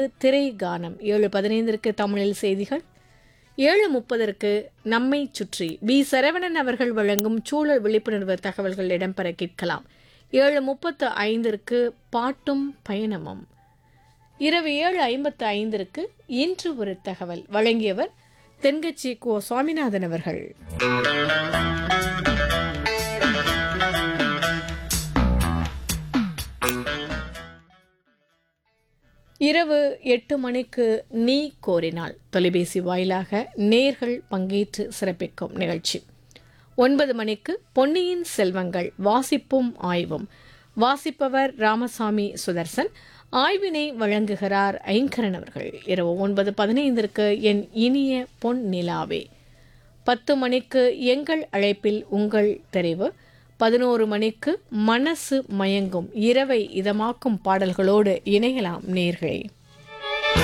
திரை கானம் ஏழு பதினைந்திற்கு தமிழில் செய்திகள் ஏழு முப்பதற்கு நம்மை சுற்றி பி சரவணன் அவர்கள் வழங்கும் சூழல் விழிப்புணர்வு தகவல்கள் இடம்பெற கேட்கலாம் ஏழு முப்பத்து ஐந்திற்கு பாட்டும் பயணமும் இரவு ஏழு ஐம்பத்து ஐந்திற்கு இன்று ஒரு தகவல் வழங்கியவர் தென்கட்சி கோ சுவாமிநாதன் அவர்கள் இரவு எட்டு மணிக்கு நீ கோரினால் தொலைபேசி வாயிலாக நேர்கள் பங்கேற்று சிறப்பிக்கும் நிகழ்ச்சி ஒன்பது மணிக்கு பொன்னியின் செல்வங்கள் வாசிப்பும் ஆய்வும் வாசிப்பவர் ராமசாமி சுதர்சன் ஆய்வினை வழங்குகிறார் ஐங்கரன் அவர்கள் இரவு ஒன்பது பதினைந்திற்கு என் இனிய பொன் நிலாவே பத்து மணிக்கு எங்கள் அழைப்பில் உங்கள் தெரிவு பதினோரு மணிக்கு மனசு மயங்கும் இரவை இதமாக்கும் பாடல்களோடு இணையலாம் நேர்களே